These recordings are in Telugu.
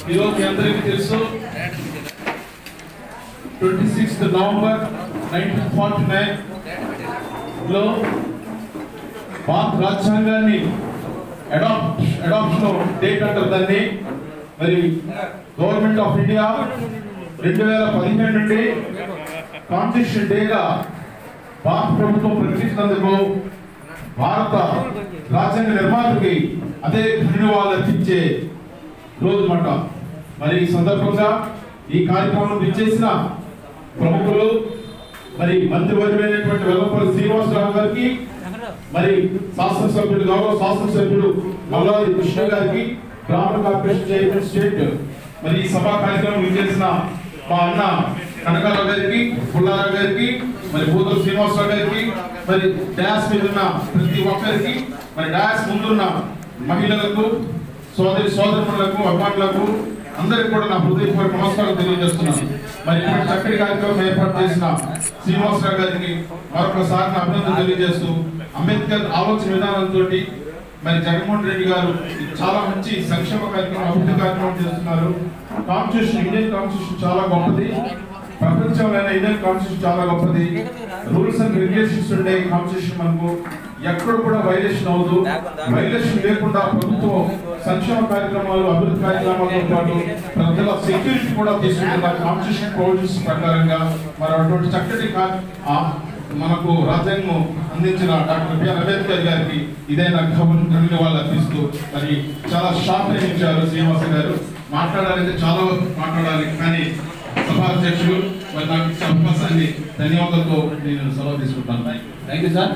ఈరోజు మీ అందరికీ తెలుసు twenty sixth November nineteen forty nine లో భారత రాజ్యాంగాన్ని అడాప్ట్ అడాప్షన్ డేట్ అంటారు దాన్ని మరి గవర్నమెంట్ ఆఫ్ ఇండియా రెండు వేల పదిహేను నుండి కాన్స్టిట్యూషన్ డేగా భారత ప్రభుత్వం ప్రకటించినందుకు భారత రాజ్యాంగ నిర్మాతకి అదే ధన్యవాదాలు అర్పించే రోజు మాట మరి ఈ సందర్భంగా ఈ కార్యక్రమం విచ్చేసిన ప్రముఖులు మరి మంత్రివర్యులైనటువంటి వెల్లపల్లి శ్రీనివాసరావు గారికి మరి శాసనసభ్యులు గౌరవ శాసనసభ్యుడు మల్లాది కృష్ణ గారికి గ్రామ కార్పొరేషన్ చైర్మన్ స్టేట్ మరి ఈ సభా కార్యక్రమం విచ్చేసిన మా అన్న కనకారావు గారికి పుల్లారావు గారికి మరి భూతుల శ్రీనివాసరావు గారికి మరి డాస్ మీద ఉన్న ప్రతి ఒక్కరికి మరి డాస్ ముందున్న మహిళలకు సోదరి సోదరులకు అభిమానులకు అందరికి కూడా నా హృదయపూర్వక నమస్కారం తెలియజేస్తున్నాను మరి ఇటువంటి చక్కటి కార్యక్రమం ఏర్పాటు చేసిన శ్రీనివాసరావు గారికి మరొకసారి నా అభినందన తెలియజేస్తూ అంబేద్కర్ ఆలోచన విధానంతో మరి జగన్మోహన్ రెడ్డి గారు చాలా మంచి సంక్షేమ కార్యక్రమం అభివృద్ధి కార్యక్రమం చేస్తున్నారు కాన్స్టిట్యూషన్ ఇండియన్ కాన్స్టిట్యూషన్ చాలా గొప్పది ప్రపంచంలో ఇండియన్ కాన్స్టిట్యూషన్ చాలా గొప్పది రూల్స్ అండ్ రెగ్యులేషన్స్ ఉండే కాన్స్టిట్యూషన్ మనకు ఎక్కడ కూడా వైలేషన్ అవ్వదు వైలేషన్ లేకుండా ప్రభుత్వం సంక్షేమ కార్యక్రమాలు అభివృద్ధి కార్యక్రమాలతో పాటు ప్రజల సెక్యూరిటీ కూడా తీసుకుంటున్నారు కాన్స్టిట్యూషన్ ప్రొవిజన్స్ ప్రకారంగా మరి అటువంటి చక్కటి కా- ఆ మనకు రాజ్యాంగం అందించిన డాక్టర్ బిఆర్ అంబేద్కర్ గారికి ఇదే నాకు ధన్యవాదాలు అర్పిస్తూ మరి చాలా షార్ట్ టైం ఇచ్చారు శ్రీనివాస గారు మాట్లాడాలంటే చాలా మాట్లాడాలి కానీ సభాధ్యక్షులు మరి నాకు ఇచ్చిన అవకాశాన్ని ధన్యవాదాలతో నేను సెలవు తీసుకుంటాను థ్యాంక్ యూ సార్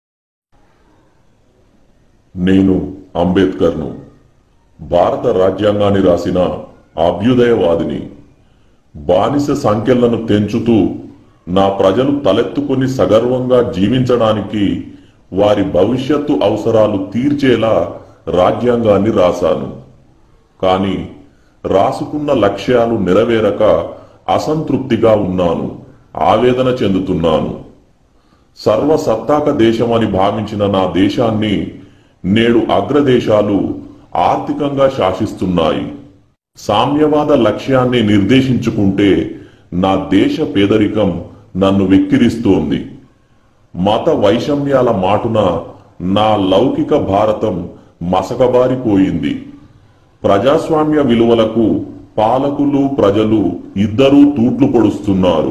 నేను అంబేద్కర్ను భారత రాజ్యాంగాన్ని రాసిన అభ్యుదయవాదిని బానిస సంఖ్యలను తెంచుతూ నా ప్రజలు తలెత్తుకుని సగర్వంగా జీవించడానికి వారి భవిష్యత్తు అవసరాలు తీర్చేలా రాజ్యాంగాన్ని రాశాను కానీ రాసుకున్న లక్ష్యాలు నెరవేరక అసంతృప్తిగా ఉన్నాను ఆవేదన చెందుతున్నాను సర్వసత్తాక దేశమని భావించిన నా దేశాన్ని నేడు అగ్రదేశాలు ఆర్థికంగా శాసిస్తున్నాయి సామ్యవాద లక్ష్యాన్ని నిర్దేశించుకుంటే నా దేశ పేదరికం నన్ను వెక్కిరిస్తోంది మత వైషమ్యాల మాటున నా లౌకిక భారతం మసకబారిపోయింది ప్రజాస్వామ్య విలువలకు పాలకులు ప్రజలు ఇద్దరూ తూట్లు పొడుస్తున్నారు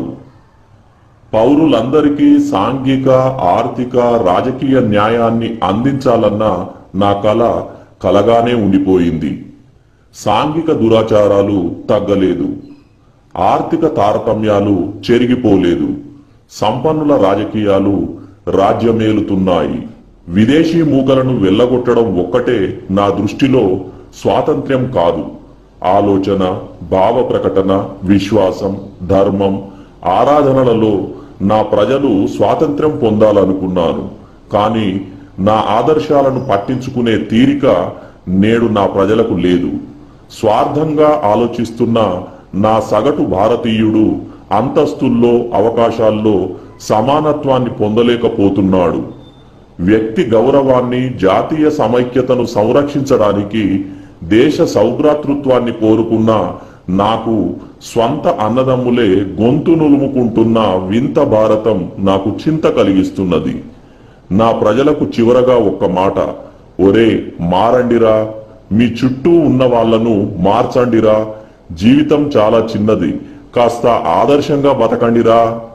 పౌరులందరికీ సాంఘిక ఆర్థిక రాజకీయ న్యాయాన్ని అందించాలన్న నా కల కలగానే ఉండిపోయింది సాంఘిక దురాచారాలు తగ్గలేదు ఆర్థిక తారతమ్యాలు చెరిగిపోలేదు సంపన్నుల రాజకీయాలు రాజ్యమేలుతున్నాయి విదేశీ మూకలను వెళ్ళగొట్టడం ఒక్కటే నా దృష్టిలో స్వాతంత్ర్యం కాదు ఆలోచన భావ ప్రకటన విశ్వాసం ధర్మం ఆరాధనలలో నా ప్రజలు స్వాతంత్ర్యం పొందాలనుకున్నాను కానీ నా ఆదర్శాలను పట్టించుకునే తీరిక నేడు నా ప్రజలకు లేదు స్వార్థంగా ఆలోచిస్తున్న నా సగటు భారతీయుడు అంతస్తుల్లో అవకాశాల్లో సమానత్వాన్ని పొందలేకపోతున్నాడు వ్యక్తి గౌరవాన్ని జాతీయ సమైక్యతను సంరక్షించడానికి దేశ సౌభ్రాతృత్వాన్ని కోరుకున్న నాకు స్వంత అన్నదమ్ములే గొంతు నులుముకుంటున్న వింత భారతం నాకు చింత కలిగిస్తున్నది నా ప్రజలకు చివరగా ఒక్క మాట ఒరే మారండిరా మీ చుట్టూ ఉన్న వాళ్లను మార్చండిరా జీవితం చాలా చిన్నది కాస్త ఆదర్శంగా బతకండిరా